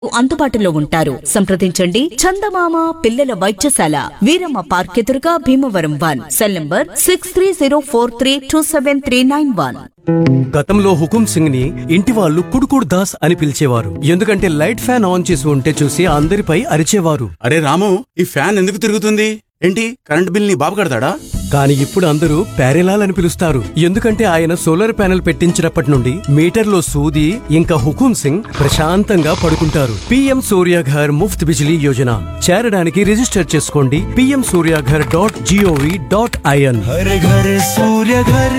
అందుబాటులో ఉంటారు సంప్రదించండి చందమామ పిల్లల వైద్యశాల వీరమ్మ పార్క్ ఎదురుగా Bhimavaram one cell number six three zero four three two seven three nine one గతంలో హుకుం సింగ్ ని ఇంటి వాళ్ళు కుడుకుడు దాస్ అని పిలిచేవారు ఎందుకంటే లైట్ ఫ్యాన్ ఆన్ చేసి ఉంటే చూసి అందరిపై అరిచేవారు అరే రాము ఈ ఫ్యాన్ ఎందుకు తిరుగుతుంది ఏంటి కరెంట్ బిల్ నీ బాబు కడతాడా కానీ ఇప్పుడు అందరూ ప్యారెలాల్ అని పిలుస్తారు ఎందుకంటే ఆయన సోలార్ ప్యానెల్ పెట్టించినప్పటి నుండి మీటర్లో సూది ఇంకా హుకుం సింగ్ ప్రశాంతంగా పడుకుంటారు పిఎం సూర్యాఘర్ ముఫ్త్ బిజిలీ యోజన చేరడానికి రిజిస్టర్ చేసుకోండి PM Suryaghar dot G O V dot IN हर घर सूर्य घर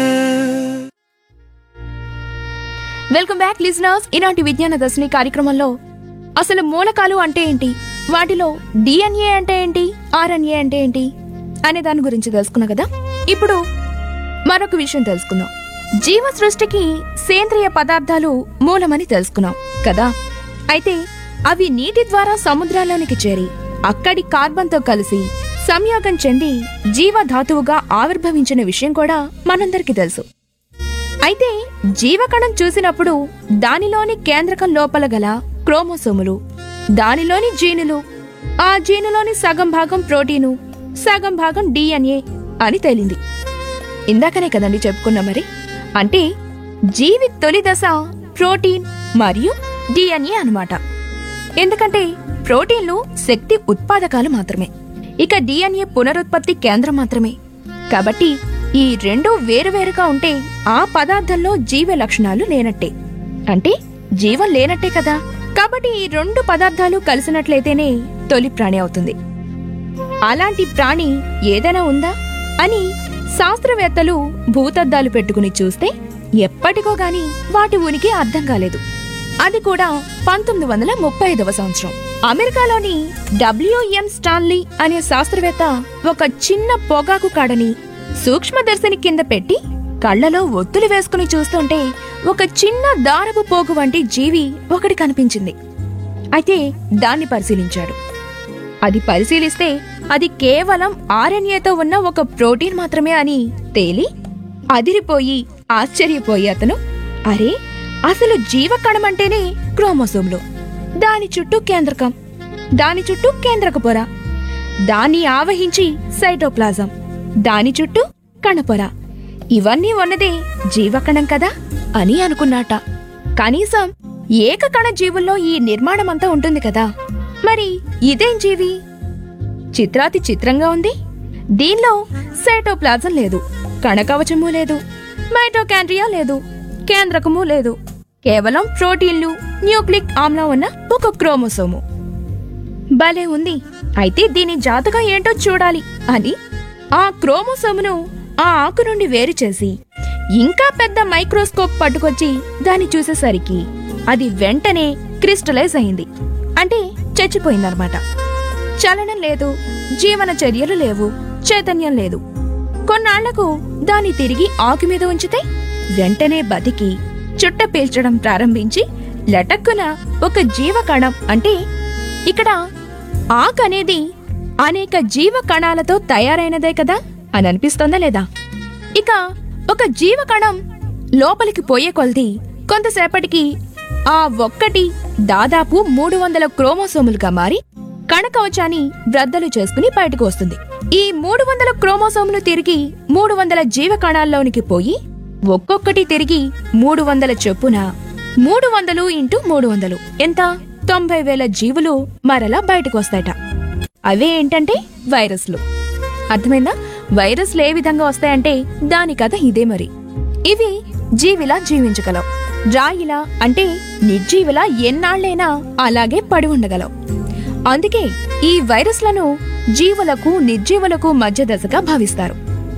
వెల్కమ్ బ్యాక్ లిజనర్స్ ఈనాటి విజ్ఞాన దర్శిని కార్యక్రమంలో అసలు మూలకాలు అంటే ఏంటి వాటిలో డిఎన్ఏ అంటే ఏంటి ఆర్ఎన్ఏ అంటే ఏంటి అనే దాని గురించి తెలుసుకున్నాం కదా ఇప్పుడు మరొక విషయం తెలుసుకుందాం జీవ సృష్టికి సేంద్రియ పదార్థాలు మూలమని తెలుసుకున్నాం కదా అయితే అవి నీటి ద్వారా సముద్రాల్లోనికి చేరి అక్కడి కార్బన్తో కలిసి సంయోగం చెంది జీవధాతువుగా ఆవిర్భవించిన విషయం కూడా మనందరికీ తెలుసు అయితే జీవకణం చూసినప్పుడు దానిలోని కేంద్రకం లోపల గల క్రోమోసోములు దానిలోని జీనులు ఆ జీనులోని సగం భాగం ప్రోటీను సగం భాగం డిఎన్ఏ అని తేలింది ఇందాకనే కదండి చెప్పుకున్నా మరి అంటే జీవి తొలి దశ ప్రోటీన్ మరియు డిఎన్ఏ అన్నమాట ఎందుకంటే ప్రోటీన్లు శక్తి ఉత్పాదకాలు మాత్రమే ఇక డిఎన్ఏ పునరుత్పత్తి కేంద్రం మాత్రమే కాబట్టి ఈ రెండు వేరువేరుగా ఉంటే ఆ పదార్థంలో జీవ లక్షణాలు లేనట్టే అంటే జీవం లేనట్టే కదా కాబట్టి ఈ రెండు పదార్థాలు కలిసినట్లయితేనే తొలి ప్రాణి అవుతుంది అలాంటి ప్రాణి ఏదైనా ఉందా అని శాస్త్రవేత్తలు భూతద్దాలు పెట్టుకుని చూస్తే ఎప్పటికో గాని వాటి ఉనికి అర్థం కాలేదు అది కూడా పంతొమ్మిది వందల ముప్పై ఐదవ సంవత్సరం అమెరికాలోని డబ్ల్యూఎం స్టాన్లీ అనే శాస్త్రవేత్త ఒక చిన్న పొగాకు కాడని సూక్ష్మదర్శిని కింద పెట్టి కళ్ళలో ఒత్తులు వేసుకుని చూస్తుంటే ఒక చిన్న దారపు పోగు వంటి జీవి ఒకటి కనిపించింది అయితే దాన్ని పరిశీలించాడు అది పరిశీలిస్తే అది కేవలం ఆర్ఎన్ఏతో ఉన్న ఒక ప్రోటీన్ మాత్రమే అని తేలి అదిరిపోయి ఆశ్చర్యపోయి అతను అరే అసలు జీవకణం అంటేనే క్రోమోసోమ్లు దాని చుట్టూ కేంద్రకం దాని చుట్టూ కేంద్రక పొర దాన్ని ఆవహించి సైటోప్లాజం దాని చుట్టూ కణపొర ఇవన్నీ ఉన్నదే జీవకణం కదా అని అనుకున్నాట కనీసం ఏకకణ జీవుల్లో ఈ నిర్మాణమంతా ఉంటుంది కదా మరి ఇదేం జీవి చిత్రాతి చిత్రంగా ఉంది దీనిలో సైటోప్లాజం లేదు కణకవచము లేదు మైటోకాండ్రియా లేదు కేంద్రకము లేదు కేవలం ప్రోటీన్లు న్యూక్లిక్ ఆమ్లం ఉన్న ఒక క్రోమోసోము భలే ఉంది అయితే దీని జాతకం ఏంటో చూడాలి అని ఆ క్రోమోసోమును ఆ ఆకు నుండి వేరు చేసి ఇంకా పెద్ద మైక్రోస్కోప్ పట్టుకొచ్చి దాన్ని చూసేసరికి అది వెంటనే క్రిస్టలైజ్ అయింది అంటే చచ్చిపోయిందనమాట చలనం లేదు జీవన చర్యలు లేవు చైతన్యం లేదు కొన్నాళ్లకు దాన్ని తిరిగి ఆకు మీద ఉంచితే వెంటనే బతికి చుట్ట పీల్చడం ప్రారంభించి లటక్కున ఒక జీవకణం అంటే ఇక్కడ ఆకు అనేది అనేక జీవ కణాలతో తయారైనదే కదా అని అనిపిస్తోందా లేదా ఇక ఒక జీవకణం లోపలికి పోయే కొలది కొంతసేపటికి ఆ ఒక్కటి దాదాపు మూడు వందల క్రోమోసోములుగా మారి కణకవచాన్ని బ్రద్దలు చేసుకుని బయటకు వస్తుంది ఈ మూడు వందల క్రోమోసోములు తిరిగి మూడు వందల జీవ కణాల్లోనికి పోయి ఒక్కొక్కటి తిరిగి మూడు వందల చొప్పున మూడు వందలు ఇంటూ మూడు వందలు ఎంత తొంభై వేల జీవులు మరలా బయటకు వస్తాయట అవే ఏంటంటే వైరస్లు అర్థమైందా వైరస్లు ఏ విధంగా వస్తాయంటే దాని కథ ఇదే మరి ఇవి జీవిలా జీవించగలవు రాయిలా అంటే నిర్జీవిలా ఎన్నాళ్లైనా అలాగే పడి ఉండగలవు అందుకే ఈ వైరస్లను జీవులకు నిర్జీవులకు మధ్య దశగా భావిస్తారు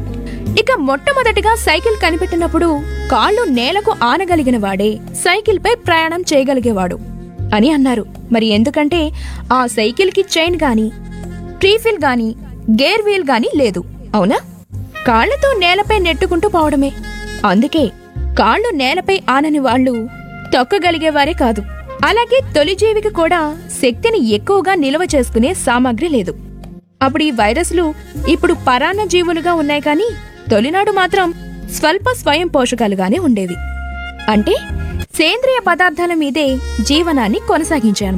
ఇక మొట్టమొదటిగా సైకిల్ కనిపెట్టినప్పుడు కాళ్ళు నేలకు ఆనగలిగిన వాడే సైకిల్ పై ప్రయాణం చేయగలిగేవాడు అని అన్నారు మరి ఎందుకంటే ఆ సైకిల్ కి చైన్ గాని ట్రీఫిల్ గాని గేర్ వీల్ గాని లేదు అవునా కాళ్లతో నేలపై నెట్టుకుంటూ పోవడమే అందుకే కాళ్ళు నేలపై ఆనని వాళ్ళు తొక్కగలిగేవారే కాదు అలాగే తొలి జీవికి కూడా శక్తిని ఎక్కువగా నిల్వ చేసుకునే సామాగ్రి లేదు అప్పుడు ఈ వైరస్లు ఇప్పుడు పరాన్న జీవులుగా ఉన్నాయి కానీ తొలినాడు మాత్రం స్వల్ప స్వయం పోషకాలుగానే ఉండేవి అంటే సేంద్రియ పదార్థాల మీదే జీవనాన్ని కొనసాగించారు